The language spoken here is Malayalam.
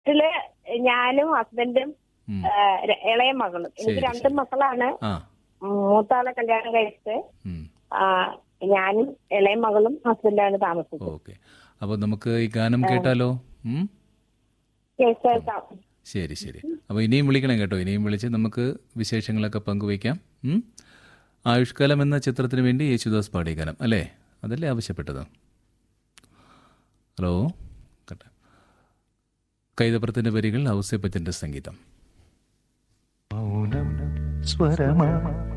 വീട്ടില് ഞാനും ഹസ്ബൻഡും ഉം. ആ, ര- ഇളയ മകളും എനിക്ക് ശരി, രണ്ട് ശരി. മക്കളാണ് ആ മൂത്താളെ കല്യാണം കഴിച്ച് ഉം. ആ, ഞാനും ഇളയ മകളും ഹസ്ബൻഡാണ് താമസിച്ചത് ഓക്കെ അപ്പോൾ നമുക്ക് ഈ ഗാനം കേട്ടാലോ ഉം? കേൾക്കാം ശരി ശരി അപ്പോൾ ഇനിയും വിളിക്കണം കേട്ടോ ഇനിയും വിളിച്ച് നമുക്ക് വിശേഷങ്ങളൊക്കെ പങ്കുവയ്ക്കാം ഉം? ആയുഷ്കാലം എന്ന ചിത്രത്തിന് വേണ്ടി യേശുദാസ് പാടിയ ഗാനം അല്ലേ അതല്ലേ ആവശ്യപ്പെട്ടത് ഹലോ കട്ടെ കൈതപ്രത്തിൻ്റെ വരികൾ ഔസേപ്പച്ചൻ്റെ സംഗീതം മൗനം സ്വരമാ